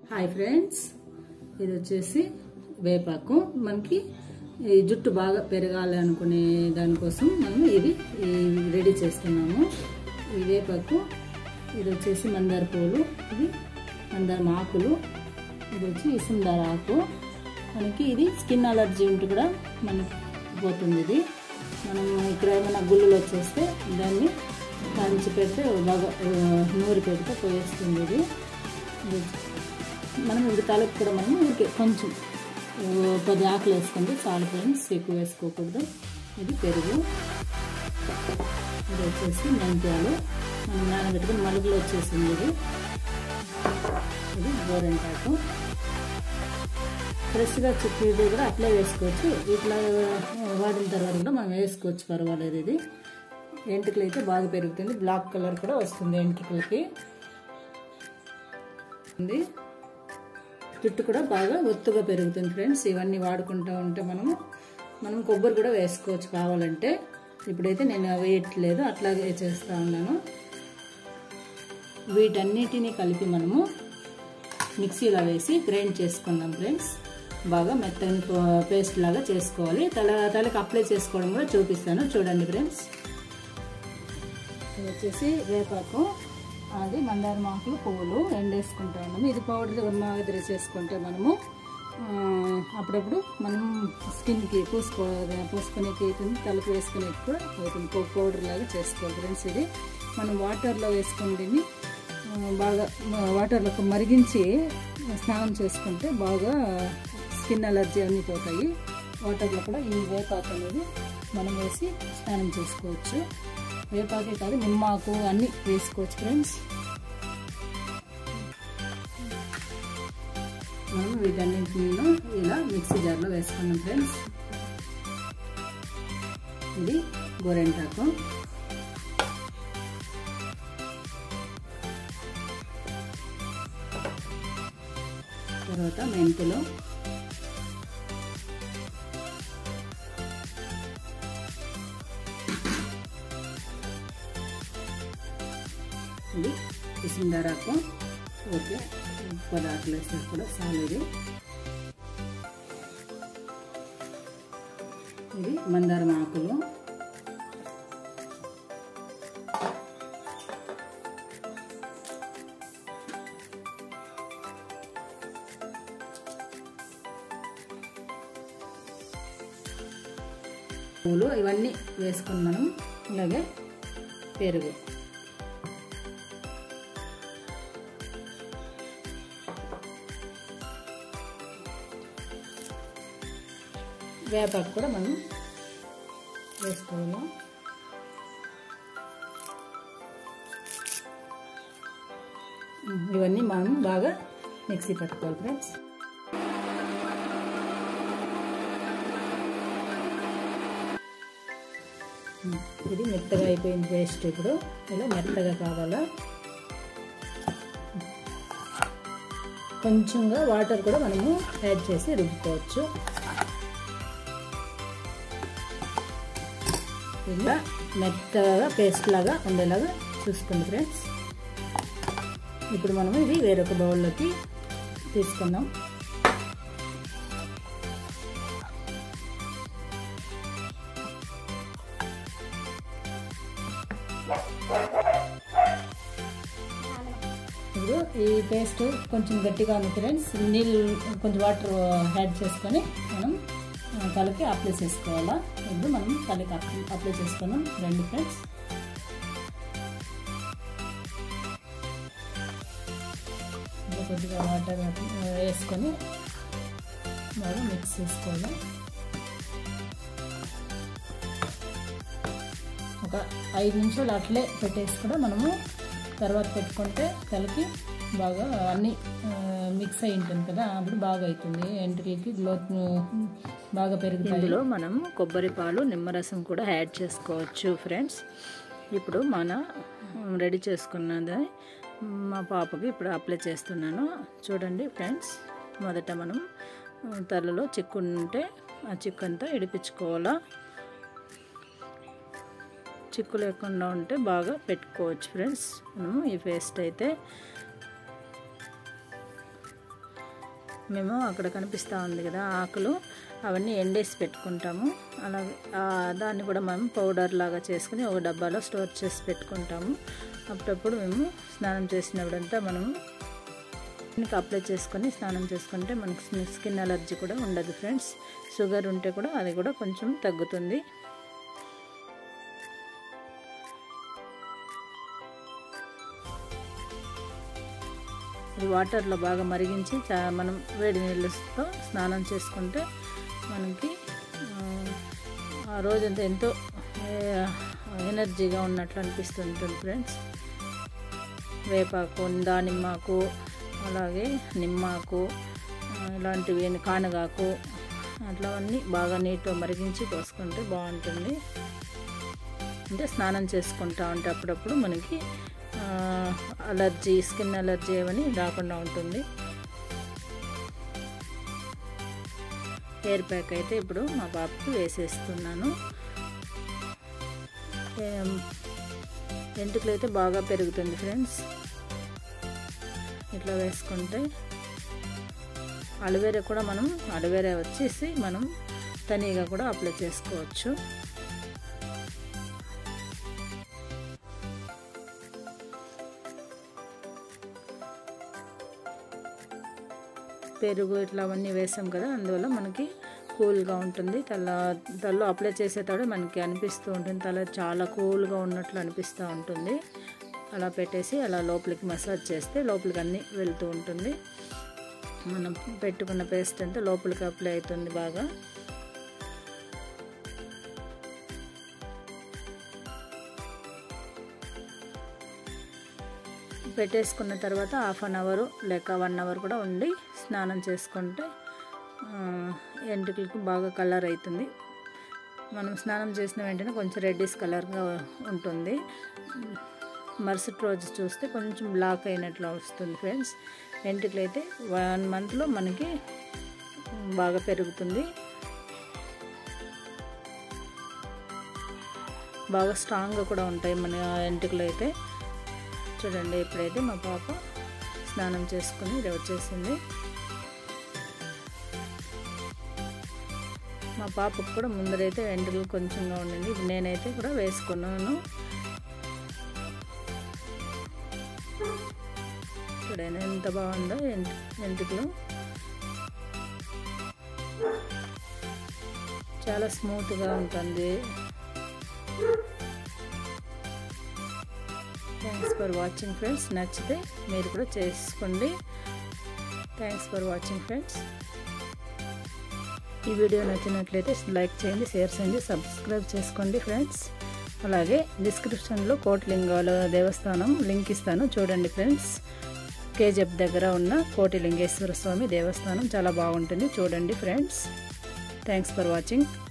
hi friends ఇది వచ్చేసి వేపాకు మనకి ఈ జుట్టు బాగా పెరగాలి అనుకునే దానికోసం మనం ఇది ఈ రెడీ చేస్తున్నాము ఈ వేపాకు ఇది వచ్చేసి మందార పూలు ఇది మందార ఆకులు ఇది వచ్చి ఇసుందార ఆకు మనకి ఇది స్కిన్ అలర్జీ ఉంటే కూడా మనకి పోతుంది ఇది మనం ఇక్కడ ఏమైనా గుళ్ళలు వచ్చేస్తే దాన్ని కాంచి పెడితే బాగా ఆ, నూరి పెడితే పోయేస్తుంది ఇది ఇది మనం ఇది తలకు కూడా మనం ఊరికే కొంచెం ఓ పది ఆకులు వేసుకుంటే చాలు ఫ్రెండ్స్ ఎక్కువ వేసుకోకూడదు ఇది పెరుగు ఇది వచ్చేసి మెంతాలు మనం నానబెట్టుకుని మలుగులు వచ్చేసింది ఇది ఇది గోరెంటాకు ఫ్రెష్గా చుట్టూ కూడా అట్లే వేసుకోవచ్చు ఇట్లా వాడిన తర్వాత కూడా మనం వేసుకోవచ్చు పర్వాలేదు ఇది ఎంటుకలు అయితే బాగా పెరుగుతుంది బ్లాక్ కలర్ కూడా వస్తుంది ఎంటుకలకి ఉంది జుట్టు కూడా బాగా ఒత్తుగా పెరుగుతుంది ఫ్రెండ్స్ ఇవన్నీ వాడుకుంటూ ఉంటే మనము మనం కొబ్బరి కూడా వేసుకోవచ్చు కావాలంటే ఇప్పుడైతే నేను వేయట్లేదు అట్లాగే చేస్తూ ఉన్నాను వీటన్నిటిని కలిపి మనము మిక్సీలో వేసి గ్రైండ్ చేసుకుందాం ఫ్రెండ్స్ బాగా మెత్తని పేస్ట్ లాగా చేసుకోవాలి తల తలకి అప్లై చేసుకోవడం కూడా చూపిస్తాను చూడండి ఫ్రెండ్స్ ఇది వచ్చేసి వేపాకు అది మందార మాకులు పువ్వులు ఎండేసుకుంటా ఉన్నాము ఇది పౌడర్ మాదిరి చేసుకుంటే మనము ఆ, అప్పుడప్పుడు మనం స్కిన్కి పూసుకో పూసుకునేకి అవుతుంది తలకు వేసుకునేకి కూడా అవుతుంది పౌ- పౌడర్ లాగా చేసుకోవాలి ఫ్రెండ్స్ ఇది మనం వాటర్లో వేసుకుని దీన్ని ఆ, బాగా మ- వాటర్లో మరిగించి స్నానం చేసుకుంటే బాగా స్కిన్ అలర్జీ అన్నీ పోతాయి వాటర్లో కూడా ఈ వేపాకు అనేది మనం వేసి స్నానం చేసుకోవచ్చు వేపాకే కాదు నిమ్మాకు అన్నీ వేసుకోవచ్చు ఫ్రెండ్స్ మనం వీటన్నింటిని ఇలా మిక్సీ జార్లో వేసుకున్నాం ఫ్రెండ్స్ ఇది గోరెంటాకు తర్వాత మెంతులు ఇది ఇసిందారాకు ఓకే పదార్థాలు వేస్తే కూడా చాలు ఇది ఇది మందారం ఆకులు పూలు ఇవన్నీ వేసుకుని మనం ఇలాగే పెరుగు వేపాకు కూడా మనం వేసుకోవాలి ఇవన్నీ మనం బాగా మిక్సీ పట్టుకోవాలి ఫ్రెండ్స్ ఇది మెత్తగా అయిపోయింది పేస్ట్ ఇప్పుడు ఇలా మెత్తగా కావాలా కొంచెంగా వాటర్ కూడా మనము యాడ్ చేసి రుబ్బుకోవచ్చు ఇలా మెత్తగా పేస్ట్ లాగా ఉండేలాగా చూసుకోండి ఫ్రెండ్స్ ఇప్పుడు మనం ఇది వేరొక బౌల్లోకి తీసుకుందాం ఇప్పుడు ఈ పేస్ట్ కొంచెం గట్టిగా ఉంది ఫ్రెండ్స్ నీళ్ళు కొంచెం వాటర్ యాడ్ చేసుకొని మనం ఆ, తలకి అప్లై చేసుకోవాలా ఇప్పుడు మనం తలకి అప్లై అప్లై చేసుకున్నాం రెండు ఫ్రెండ్స్ ఇంకా కొద్దిగా వాటర్ వేసుకొని బాగా మిక్స్ చేసుకోవాలి ఒక ఐదు నిమిషాలు అట్లే పెట్టేసి కూడా మనము తర్వాత పెట్టుకుంటే తలకి బాగా అన్నీ మిక్స్ అయి ఉంటుంది కదా అప్పుడు బాగా అవుతుంది ఎంట్రీకి గ్లోత్ బాగా పెరుగుతుంది ఇందులో మనం కొబ్బరి పాలు నిమ్మరసం కూడా యాడ్ చేసుకోవచ్చు ఫ్రెండ్స్ ఇప్పుడు మన రెడీ చేసుకున్నది మా పాపకి ఇప్పుడు అప్లై చేస్తున్నాను చూడండి ఫ్రెండ్స్ మొదట మనం తలలో చిక్కు ఉంటే ఆ చిక్కు అంతా ఇడిపించుకోవాలా చిక్కు లేకుండా ఉంటే బాగా పెట్టుకోవచ్చు ఫ్రెండ్స్ మనము ఈ పేస్ట్ అయితే మేము అక్కడ కనిపిస్తూ ఉంది కదా ఆకులు అవన్నీ ఎండేసి పెట్టుకుంటాము అలాగే దాన్ని కూడా మేము పౌడర్ లాగా చేసుకుని ఒక డబ్బాలో స్టోర్ చేసి పెట్టుకుంటాము అప్పుడప్పుడు మేము స్నానం చేసినప్పుడంతా మనము దీనికి అప్లై చేసుకొని స్నానం చేసుకుంటే మనకి స్కిన్ అలర్జీ కూడా ఉండదు ఫ్రెండ్స్ షుగర్ ఉంటే కూడా అది కూడా కొంచెం తగ్గుతుంది ఇది వాటర్లో బాగా మరిగించి మనం వేడి నీళ్ళతో స్నానం చేసుకుంటే మనకి ఆ రోజంతా ఎంతో ఎనర్జీగా ఉన్నట్లు అనిపిస్తుంటుంది ఫ్రెండ్స్ వేపాకు దానిమ్మాకు అలాగే నిమ్మాకు ఇలాంటివి కానగాకు అట్లావన్నీ బాగా నీట్గా మరిగించి పోసుకుంటే బాగుంటుంది అంటే స్నానం చేసుకుంటా ఉంటే అప్పుడప్పుడు మనకి అలర్జీ స్కిన్ అలర్జీ ఏమని రాకుండా ఉంటుంది హెయిర్ ప్యాక్ అయితే ఇప్పుడు మా పాపకి వేసేస్తున్నాను వెంట్రుకలు అయితే బాగా పెరుగుతుంది ఫ్రెండ్స్ ఇట్లా వేసుకుంటే అలోవేరా కూడా మనం అలోవేరా వచ్చేసి మనం తనీగా కూడా అప్లై చేసుకోవచ్చు పెరుగు ఇట్లా అవన్నీ వేసాం కదా అందువల్ల మనకి కూల్గా ఉంటుంది తల తలలో అప్లై చేసేటప్పుడు మనకి అనిపిస్తూ ఉంటుంది తల చాలా కూల్గా ఉన్నట్లు అనిపిస్తూ ఉంటుంది అలా పెట్టేసి అలా లోపలికి మసాజ్ చేస్తే లోపలికి అన్నీ వెళ్తూ ఉంటుంది మనం పెట్టుకున్న పేస్ట్ అంతా లోపలికి అప్లై అవుతుంది బాగా పెట్టేసుకున్న తర్వాత హాఫ్ అన్ అవర్ లేక వన్ అవర్ కూడా ఉండి స్నానం చేసుకుంటే ఎంట్రుకలకు బాగా కలర్ అవుతుంది మనం స్నానం చేసిన వెంటనే కొంచెం రెడ్డిష్ కలర్గా ఉంటుంది మరుసటి రోజు చూస్తే కొంచెం బ్లాక్ అయినట్లు వస్తుంది ఫ్రెండ్స్ వెంట్రుకలు అయితే వన్ మంత్లో మనకి బాగా పెరుగుతుంది బాగా స్ట్రాంగ్గా కూడా ఉంటాయి మన వెంట్రుకలు అయితే చూడండి ఇప్పుడైతే మా పాప స్నానం చేసుకుని ఇది వచ్చేసింది మా పాపకు కూడా ముందరైతే వెంట్రుకలు కొంచెంగా ఉండింది ఇది నేనైతే కూడా వేసుకున్నాను చూడండి ఎంత బాగుందో వెంట్రుకలు చాలా స్మూత్గా ఉంటుంది థ్యాంక్స్ ఫర్ వాచింగ్ ఫ్రెండ్స్ నచ్చితే మీరు కూడా చేసుకోండి థ్యాంక్స్ ఫర్ వాచింగ్ ఫ్రెండ్స్ ఈ వీడియో నచ్చినట్లయితే లైక్ చేయండి షేర్ చేయండి సబ్స్క్రైబ్ చేసుకోండి ఫ్రెండ్స్ అలాగే డిస్క్రిప్షన్లో కోటిలింగాల దేవస్థానం లింక్ ఇస్తాను చూడండి ఫ్రెండ్స్ కేజెఫ్ దగ్గర ఉన్న కోటిలింగేశ్వర స్వామి దేవస్థానం చాలా బాగుంటుంది చూడండి ఫ్రెండ్స్ థ్యాంక్స్ ఫర్ వాచింగ్